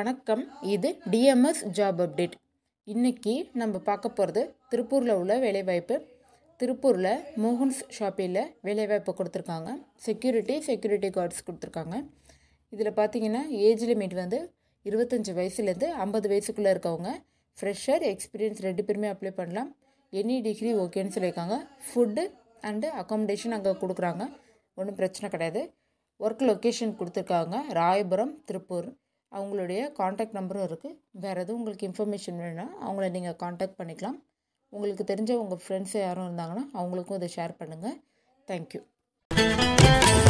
வணக்கம் இது TMS job update இன்னைக்கு நம்ம பார்க்க போகிறது திருப்பூரில் உள்ள வேலைவாய்ப்பு திருப்பூரில் மோகன்ஸ் ஷாப்பியில் வேலைவாய்ப்பு கொடுத்துருக்காங்க செக்யூரிட்டி செக்யூரிட்டி கார்ட்ஸ் கொடுத்துருக்காங்க இதில் பார்த்தீங்கன்னா ஏஜ் லிமிட் வந்து இருபத்தஞ்சி வயசுலேருந்து ஐம்பது வயசுக்குள்ளே இருக்கவங்க ஃப்ரெஷர் எக்ஸ்பீரியன்ஸ் ரெண்டு பேருமே அப்ளை பண்ணலாம் எனி டிகிரி ஓகேன்னு சொல்லியிருக்காங்க ஃபுட்டு அண்டு அக்காமடேஷன் அங்கே கொடுக்குறாங்க ஒன்றும் பிரச்சனை கிடையாது ஒர்க் லொக்கேஷன் கொடுத்துருக்காங்க ராயபுரம் திருப்பூர் அவங்களுடைய காண்டாக்ட் நம்பரும் இருக்குது வேறு எதுவும் உங்களுக்கு இன்ஃபர்மேஷன் வேணும்னா அவங்கள நீங்கள் காண்டாக்ட் பண்ணிக்கலாம் உங்களுக்கு தெரிஞ்ச உங்கள் ஃப்ரெண்ட்ஸ் யாரும் இருந்தாங்கன்னா அவங்களுக்கும் இதை ஷேர் பண்ணுங்கள் தேங்க்யூ